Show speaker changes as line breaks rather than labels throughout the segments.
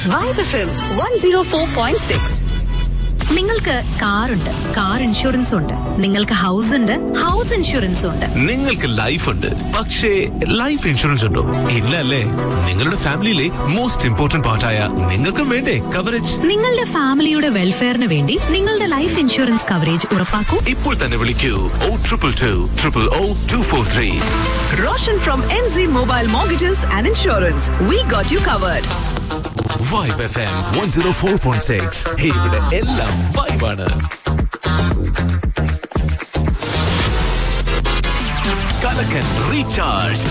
Vibe F M one zero four point six
നിങ്ങൾക്ക് കാറുണ്ട് car insurance ഉണ്ട് നിങ്ങൾക്ക് ഹൗസ് ഉണ്ട് ഹൗസ് ഇൻഷുറൻസ് ഉണ്ട്
നിങ്ങൾക്ക് ലൈഫ് ഉണ്ട് പക്ഷേ ലൈഫ് ഇൻഷുറൻസ് ഉണ്ടോ ഇല്ല അല്ലേ നിങ്ങളുടെ ഫാമിലിയിലെ മോസ്റ്റ് ഇമ്പോർട്ടന്റ് പാർട്ടായ നിങ്ങൾക്കും വേണ്ടേ കവറേജ്
നിങ്ങളുടെ ഫാമിലിയുടെ വെൽഫെയറിന് വേണ്ടി നിങ്ങളുടെ ലൈഫ് ഇൻഷുറൻസ് കവറേജ് ഉറപ്പാക്കൂ
ഇപ്പോൾ തന്നെ വിളിക്കൂ O triple two triple O two four three
Roshan from NZ Mobile Mortgages and Insurance. We got you covered.
Vibe F M one zero four point six ഇവിടെ എല്ലാം വൈബാണ് കലക്കൻ റീചാർജ്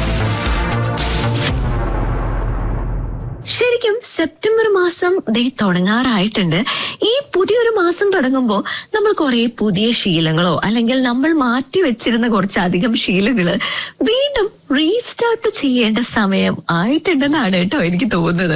ശരിക്കും September മാസം ദേ തുടങ്ങാറായിട്ടുണ്ട് ഈ പുതിയൊരു മാസം തുടങ്ങുമ്പോൾ നമ്മൾ കുറെ പുതിയ ശീലങ്ങളോ അല്ലെങ്കിൽ നമ്മൾ മാറ്റി വെച്ചിരുന്ന കുറച്ചധികം ശീലങ്ങള് വീണ്ടും റീസ്റ്റാർട്ട് ചെയ്യേണ്ട സമയം ആയിട്ടുണ്ടെന്നാണ് കേട്ടോ എനിക്ക് തോന്നുന്നത്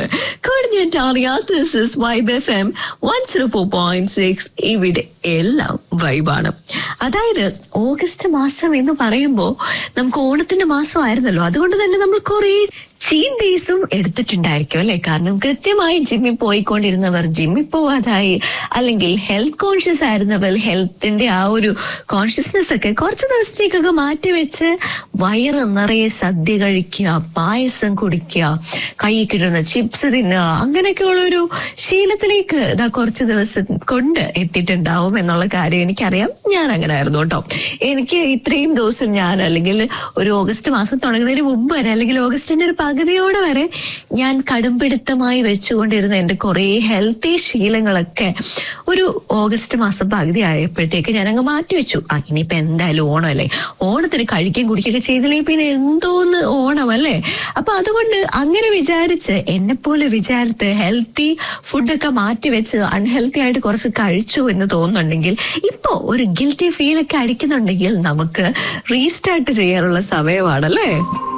vibe F M one zero four point six ഇവിടെ എല്ലാം വൈബാണ് അതായത് ഓഗസ്റ്റ് മാസം എന്ന് പറയുമ്പോൾ നമുക്ക് ഓണത്തിന്റെ മാസമായിരുന്നല്ലോ അതുകൊണ്ട് തന്നെ നമ്മൾ കുറെ ചീറ്റ് ഡേയ്സും എടുത്തിട്ടുണ്ടായിരിക്കും അല്ലെ കാരണം കൃത്യമായി ജിമ്മിൽ പോയിക്കൊണ്ടിരുന്നവർ ജിമ്മിൽ പോവാതായി അല്ലെങ്കിൽ ഹെൽത്ത് കോൺഷ്യസ് ആയിരുന്നവർ ഹെൽത്തിന്റെ ആ ഒരു കോൺഷ്യസ്നെസ് ഒക്കെ കുറച്ച് ദിവസത്തേക്കൊക്കെ മാറ്റിവെച്ച് വയറ് നിറയെ സദ്യ കഴിക്കുക പായസം കുടിക്കുക കൈ കിട്ടുന്ന ചിപ്സ് തിന്നുക അങ്ങനെയൊക്കെയുള്ള ഒരു ശീലത്തിലേക്ക് ഇതാ കുറച്ച് ദിവസം കൊണ്ട് എത്തിയിട്ടുണ്ടാവും എന്നുള്ള കാര്യം എനിക്കറിയാം ഞാൻ അങ്ങനെ ആയിരുന്നു കേട്ടോ എനിക്ക് ഇത്രയും ദിവസം ഞാൻ അല്ലെങ്കിൽ ഒരു ഓഗസ്റ്റ് മാസം തുടങ്ങുന്നതിന് മുമ്പ് വരെ അല്ലെങ്കിൽ ഓഗസ്റ്റിന്റെ ഒരു പകുതിയോടെ വരെ ഞാൻ കടുംപിടുത്തമായി വെച്ചുകൊണ്ടിരുന്ന എന്റെ കുറെ ഹെൽത്തി ശീലങ്ങളൊക്കെ ഒരു ഓഗസ്റ്റ് മാസം പകുതി ആയപ്പോഴത്തേക്ക് ഞാൻ അങ്ങ് മാറ്റി വെച്ചു ആ ഇനിയിപ്പോ എന്തായാലും ഓണമല്ലേ ഓണത്തിന് കഴിക്കുകയും കുടിക്കുകയൊക്കെ ചെയ്തില്ലെങ്കിൽ പിന്നെ എന്തോന്ന് ഓണമല്ലേ അപ്പൊ അതുകൊണ്ട് അങ്ങനെ വിചാരിച്ച് എന്നെ പോലെ വിചാരിച്ച് ഹെൽത്തി ഫുഡൊക്കെ മാറ്റി വെച്ച് അൺഹെൽത്തി ആയിട്ട് കുറച്ച് കഴിച്ചു എന്ന് തോന്നുന്നുണ്ടെങ്കിൽ ഇപ്പോ ഒരു ഗിൽറ്റി ഫീൽ ഒക്കെ അടിക്കുന്നുണ്ടെങ്കിൽ നമുക്ക് റീസ്റ്റാർട്ട് ചെയ്യാനുള്ള സമയമാണല്ലേ